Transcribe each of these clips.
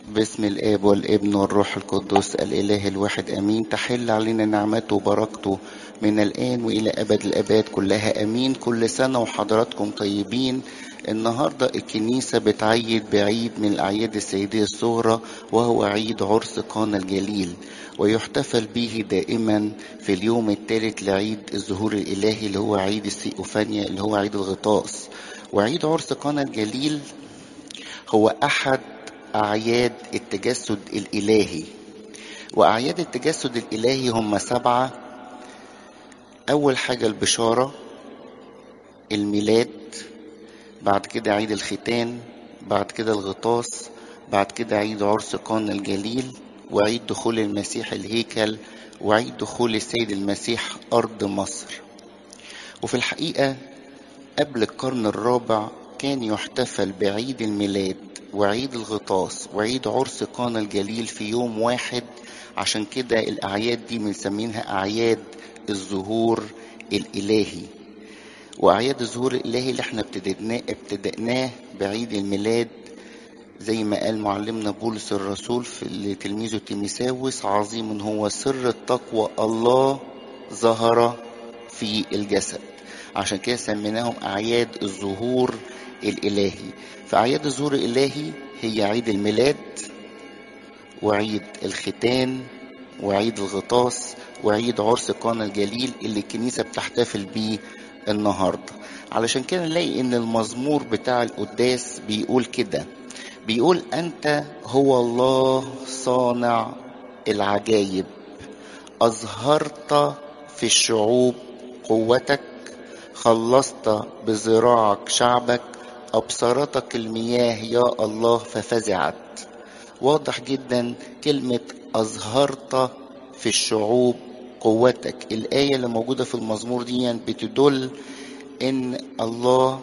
باسم الآب والابن والروح القدس الإله الواحد أمين تحل علينا نعمته وبركته من الآن وإلى أبد الآباد كلها أمين كل سنة وحضراتكم طيبين النهاردة الكنيسة بتعيد بعيد من الأعياد السيدية الصغرى وهو عيد عرس قانا الجليل ويحتفل به دائما في اليوم الثالث لعيد الظهور الإلهي اللي هو عيد السيئوفانيا اللي هو عيد الغطاس وعيد عرس قانا الجليل هو أحد أعياد التجسد الإلهي وأعياد التجسد الإلهي هم سبعة أول حاجة البشارة الميلاد بعد كده عيد الختان بعد كده الغطاس بعد كده عيد عرس قانا الجليل وعيد دخول المسيح الهيكل وعيد دخول السيد المسيح أرض مصر وفي الحقيقة قبل القرن الرابع كان يحتفل بعيد الميلاد وعيد الغطاس وعيد عرس قانا الجليل في يوم واحد عشان كده الأعياد دي بنسمينها أعياد الظهور الإلهي وأعياد الظهور الإلهي اللي احنا ابتدأناه ابتدأناه بعيد الميلاد زي ما قال معلمنا بولس الرسول في لتلميذه تيميساوس عظيم هو سر التقوى الله ظهر في الجسد عشان كده سميناهم أعياد الظهور الإلهي فأعياد الظهور الإلهي هي عيد الميلاد وعيد الختان وعيد الغطاس وعيد عرس قانا الجليل اللي الكنيسة بتحتفل بيه النهاردة علشان كده نلاقي ان المزمور بتاع القداس بيقول كده بيقول انت هو الله صانع العجايب اظهرت في الشعوب قوتك خلصت بذراعك شعبك أبصرتك المياه يا الله ففزعت واضح جدا كلمة أظهرت في الشعوب قوتك الآية اللي موجودة في المزمور دي بتدل إن الله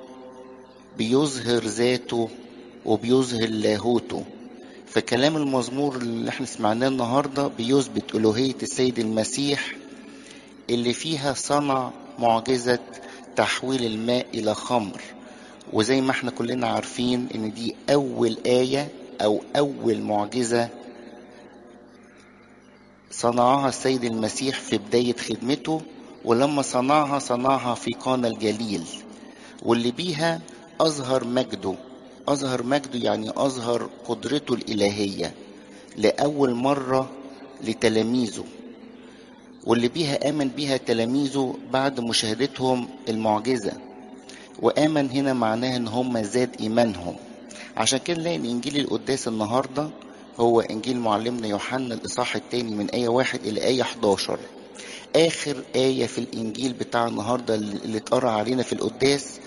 بيظهر ذاته وبيظهر لاهوته فكلام المزمور اللي احنا سمعناه النهارده بيثبت ألوهية السيد المسيح اللي فيها صنع معجزة تحويل الماء إلى خمر وزي ما احنا كلنا عارفين ان دي اول آية او اول معجزة صنعها السيد المسيح في بداية خدمته ولما صنعها صنعها في قانا الجليل واللي بيها أظهر مجده أظهر مجده يعني أظهر قدرته الإلهية لأول مرة لتلاميذه واللي بيها آمن بيها تلاميذه بعد مشاهدتهم المعجزة وآمن هنا معناه إن هم زاد إيمانهم عشان كده نلاقي إن إنجيل القداس النهاردة هو إنجيل معلمنا يوحنا الإصحاح الثاني من آية واحد إلى آية 11 آخر آية في الإنجيل بتاع النهاردة اللي اتقرأ علينا في القداس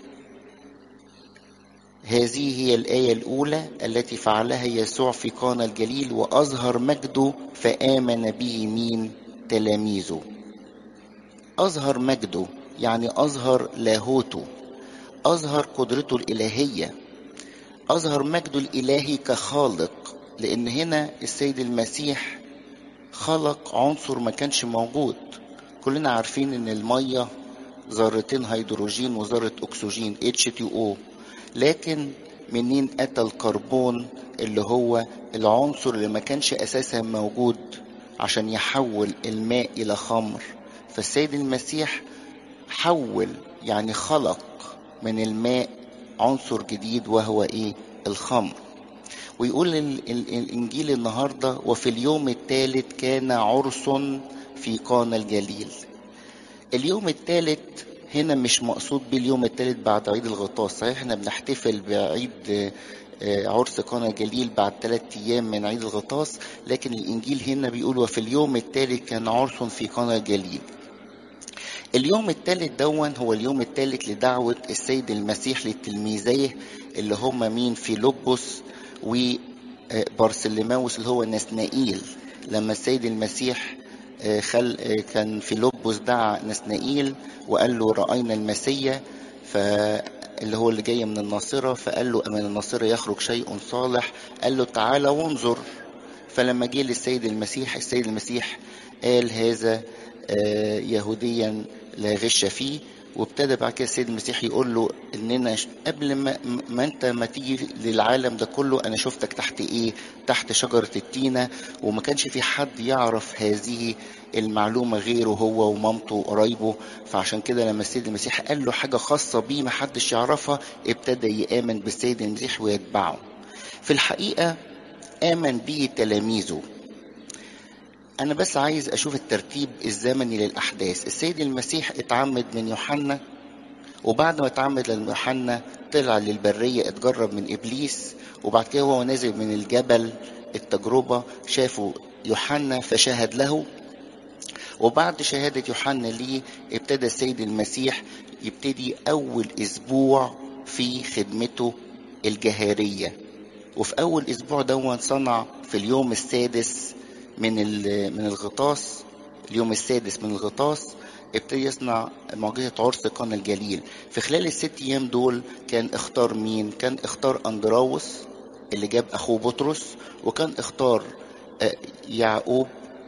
هذه هي الآية الأولى التي فعلها يسوع في قانا الجليل وأظهر مجده فآمن به مين تلاميذه أظهر مجده يعني أظهر لاهوته أظهر قدرته الإلهية أظهر مجده الإلهي كخالق لأن هنا السيد المسيح خلق عنصر ما كانش موجود كلنا عارفين إن المية ذرتين هيدروجين وذرة أكسجين H2O لكن منين أتى الكربون اللي هو العنصر اللي ما كانش أساسا موجود عشان يحول الماء إلى خمر فالسيد المسيح حول يعني خلق من الماء عنصر جديد وهو ايه الخمر ويقول الانجيل النهارده وفي اليوم الثالث كان عرس في قانا الجليل اليوم الثالث هنا مش مقصود باليوم الثالث بعد عيد الغطاس صحيح احنا بنحتفل بعيد عرس قانا الجليل بعد ثلاثة أيام من عيد الغطاس لكن الإنجيل هنا بيقول وفي اليوم الثالث كان عرس في قانا الجليل اليوم الثالث دون هو اليوم الثالث لدعوة السيد المسيح لتلميذيه اللي هم مين فيلبس وبارسلماوس اللي هو نسنائيل لما السيد المسيح خل كان فيلبس دعا نسنائيل وقال له رأينا المسيا اللي هو اللي جاي من الناصرة فقال له من الناصرة يخرج شيء صالح قال له تعالى وانظر فلما جه للسيد المسيح السيد المسيح قال هذا يهوديا لا غش فيه وابتدى بعد كده السيد المسيح يقول له اننا قبل ما, ما انت ما تيجي للعالم ده كله انا شفتك تحت ايه تحت شجرة التينة وما كانش في حد يعرف هذه المعلومة غيره هو ومامته وقرايبه فعشان كده لما السيد المسيح قال له حاجة خاصة بيه ما حدش يعرفها ابتدى يآمن بالسيد المسيح ويتبعه في الحقيقة آمن به تلاميذه أنا بس عايز أشوف الترتيب الزمني للأحداث السيد المسيح اتعمد من يوحنا وبعد ما اتعمد من يوحنا طلع للبرية اتجرب من إبليس وبعد كده هو نازل من الجبل التجربة شافوا يوحنا فشهد له وبعد شهادة يوحنا ليه ابتدى السيد المسيح يبتدي أول أسبوع في خدمته الجهارية وفي أول أسبوع دون صنع في اليوم السادس من من الغطاس اليوم السادس من الغطاس ابتدي يصنع معجزة عرس قنا الجليل في خلال الست أيام دول كان اختار مين؟ كان اختار أندراوس اللي جاب أخوه بطرس وكان اختار يعقوب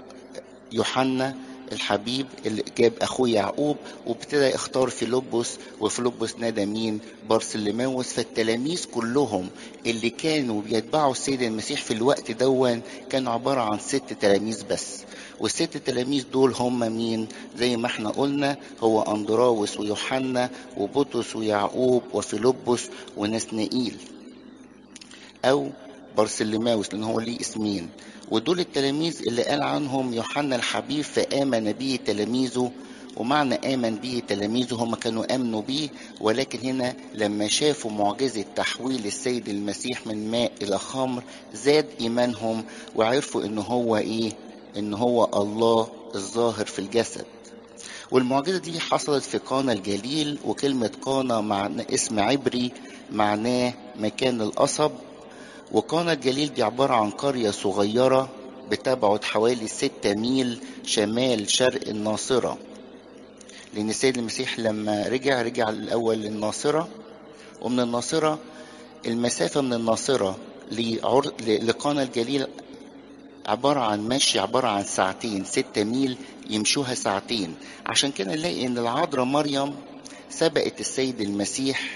يوحنا الحبيب اللي جاب اخوه يعقوب وابتدى يختار فيلبس وفيلبس نادى مين بارسلماوس فالتلاميذ كلهم اللي كانوا بيتبعوا السيد المسيح في الوقت دون كانوا عبارة عن ست تلاميذ بس والست تلاميذ دول هم مين زي ما احنا قلنا هو اندراوس ويوحنا وبطرس ويعقوب وفيلبس ونسنائيل او بارسلماوس لان هو ليه اسمين ودول التلاميذ اللي قال عنهم يوحنا الحبيب فآمن به تلاميذه ومعنى آمن به تلاميذه هم كانوا آمنوا به ولكن هنا لما شافوا معجزة تحويل السيد المسيح من ماء إلى خمر زاد إيمانهم وعرفوا إن هو إيه إن هو الله الظاهر في الجسد والمعجزة دي حصلت في قانا الجليل وكلمة قانا معنى اسم عبري معناه مكان القصب وقانا الجليل دي عبارة عن قرية صغيرة بتبعد حوالي ستة ميل شمال شرق الناصرة لأن السيد المسيح لما رجع رجع الأول للناصرة ومن الناصرة المسافة من الناصرة لعر... لقانا الجليل عبارة عن مشي عبارة عن ساعتين ستة ميل يمشوها ساعتين عشان كده نلاقي إن العذراء مريم سبقت السيد المسيح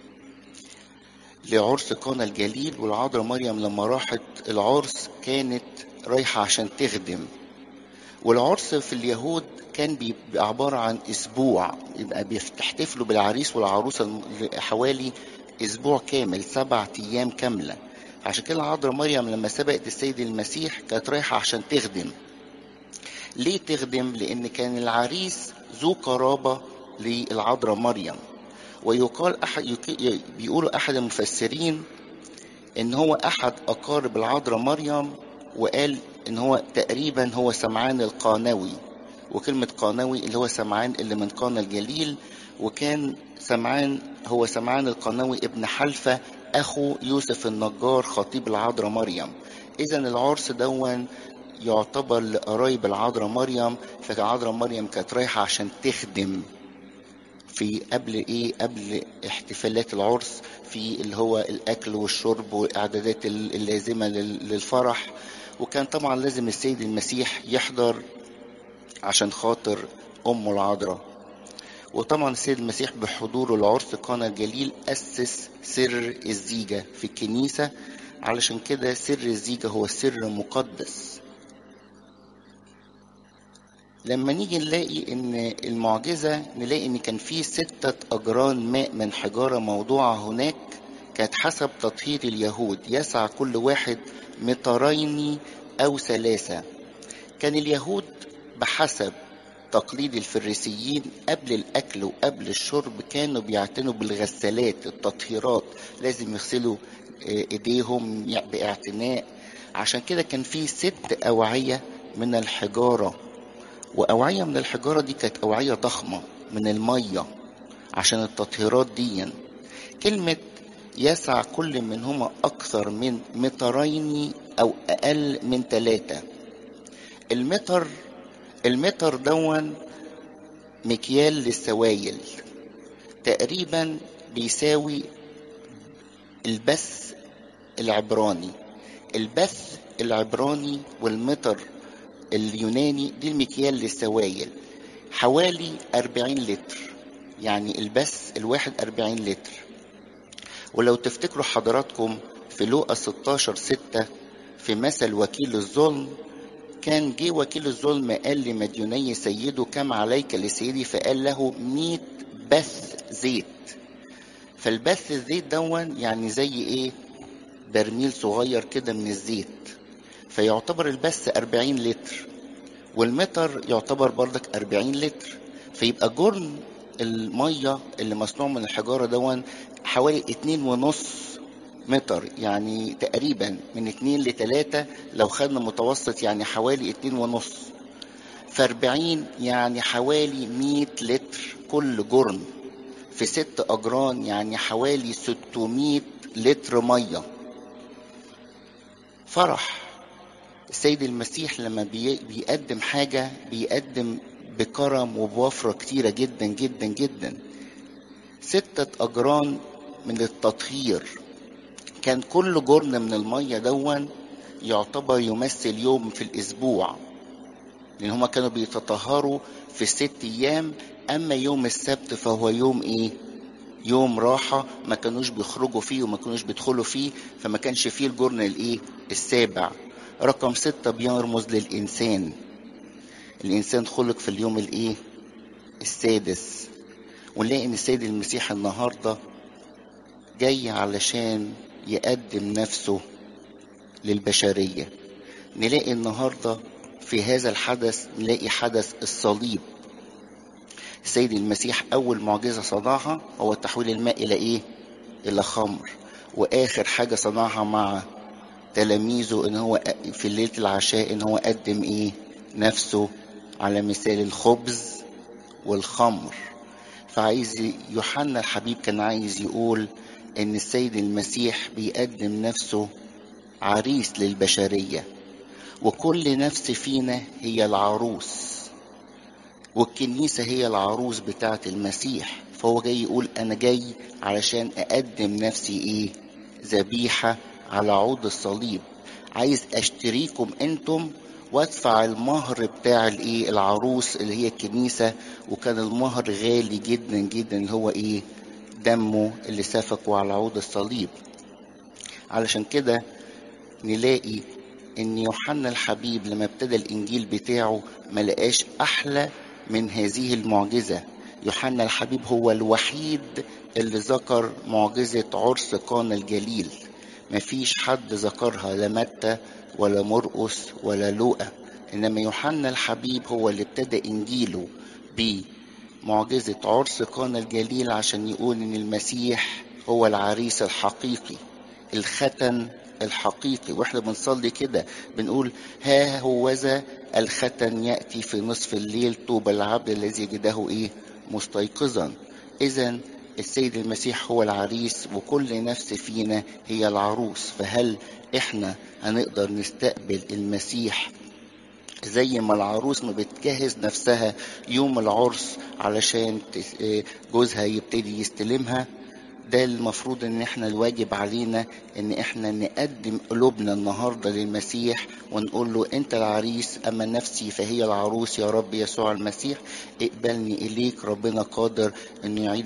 لعرس قانا الجليل والعذراء مريم لما راحت العرس كانت رايحة عشان تخدم والعرس في اليهود كان بيبقى عبارة عن أسبوع يبقى بيحتفلوا بالعريس والعروسة حوالي أسبوع كامل سبعة أيام كاملة عشان كده العذراء مريم لما سبقت السيد المسيح كانت رايحة عشان تخدم ليه تخدم؟ لأن كان العريس ذو قرابة للعذراء مريم ويقال أحد بيقولوا أحد المفسرين إن هو أحد أقارب العذراء مريم وقال إن هو تقريبا هو سمعان القانوي وكلمة قانوي اللي هو سمعان اللي من قانا الجليل وكان سمعان هو سمعان القانوي ابن حلفة أخو يوسف النجار خطيب العذراء مريم إذا العرس دون يعتبر لقرايب العذراء مريم فالعذراء مريم كانت رايحة عشان تخدم في قبل ايه قبل احتفالات العرس في اللي هو الاكل والشرب والاعدادات اللازمه للفرح وكان طبعا لازم السيد المسيح يحضر عشان خاطر امه العذراء وطبعا السيد المسيح بحضوره العرس قانا الجليل اسس سر الزيجه في الكنيسه علشان كده سر الزيجه هو سر مقدس لما نيجي نلاقي ان المعجزة نلاقي ان كان في ستة اجران ماء من حجارة موضوعة هناك كانت حسب تطهير اليهود يسع كل واحد مترين او ثلاثة كان اليهود بحسب تقليد الفريسيين قبل الاكل وقبل الشرب كانوا بيعتنوا بالغسالات التطهيرات لازم يغسلوا ايديهم باعتناء عشان كده كان في ست اوعية من الحجاره وأوعية من الحجارة دي كانت أوعية ضخمة من المية عشان التطهيرات دي كلمة يسع كل منهما أكثر من مترين أو أقل من ثلاثة المتر المتر دون مكيال للسوائل تقريبا بيساوي البث العبراني البث العبراني والمتر اليوناني دي المكيال للسوائل حوالي 40 لتر يعني البث الواحد أربعين لتر ولو تفتكروا حضراتكم في لوقا 16 ستة في مثل وكيل الظلم كان جه وكيل الظلم قال لمديوني سيده كم عليك لسيدي فقال له مئة بث زيت فالبث الزيت دون يعني زي ايه برميل صغير كده من الزيت فيعتبر البث أربعين لتر والمتر يعتبر بردك أربعين لتر فيبقى جرن المية اللي مصنوع من الحجارة دون حوالي اتنين ونص متر يعني تقريبا من اتنين لتلاتة لو خدنا متوسط يعني حوالي اتنين ونص فاربعين يعني حوالي مية لتر كل جرن في ست أجران يعني حوالي ستمية لتر مية فرح السيد المسيح لما بي- بيقدم حاجة بيقدم بكرم وبوفرة كتيرة جدا جدا جدا ستة أجران من التطهير كان كل جرن من المية دون يعتبر يمثل يوم في الأسبوع لأن هما كانوا بيتطهروا في الست أيام أما يوم السبت فهو يوم إيه؟ يوم راحة ما كانوش بيخرجوا فيه وما كانوش بيدخلوا فيه فما كانش فيه الجرن الإيه؟ السابع رقم ستة بيرمز للإنسان الإنسان خلق في اليوم الإيه؟ السادس ونلاقي إن السيد المسيح النهاردة جاي علشان يقدم نفسه للبشرية نلاقي النهاردة في هذا الحدث نلاقي حدث الصليب السيد المسيح أول معجزة صنعها هو تحويل الماء إلى إيه؟ إلى خمر وآخر حاجة صنعها مع تلاميذه إن هو في ليلة العشاء إن هو قدم إيه؟ نفسه على مثال الخبز والخمر فعايز يوحنا الحبيب كان عايز يقول إن السيد المسيح بيقدم نفسه عريس للبشرية وكل نفس فينا هي العروس والكنيسة هي العروس بتاعة المسيح فهو جاي يقول أنا جاي علشان أقدم نفسي إيه ذبيحة على عود الصليب عايز أشتريكم أنتم وادفع المهر بتاع الايه العروس اللي هي الكنيسة وكان المهر غالي جدا جدا اللي هو ايه دمه اللي سفكه على عود الصليب علشان كده نلاقي ان يوحنا الحبيب لما ابتدى الانجيل بتاعه ما لقاش احلى من هذه المعجزة يوحنا الحبيب هو الوحيد اللي ذكر معجزة عرس قانا الجليل مفيش حد ذكرها لا متى ولا مرقس ولا لوقا انما يوحنا الحبيب هو اللي ابتدى انجيله بمعجزة عرس قانا الجليل عشان يقول ان المسيح هو العريس الحقيقي الختن الحقيقي واحنا بنصلي كده بنقول ها هوذا الختن ياتي في نصف الليل طوبى العبد الذي يجده ايه مستيقظا اذا السيد المسيح هو العريس وكل نفس فينا هي العروس فهل احنا هنقدر نستقبل المسيح زي ما العروس ما بتجهز نفسها يوم العرس علشان جوزها يبتدي يستلمها ده المفروض ان احنا الواجب علينا ان احنا نقدم قلوبنا النهارده للمسيح ونقول له انت العريس اما نفسي فهي العروس يا رب يسوع المسيح اقبلني اليك ربنا قادر انه يعيد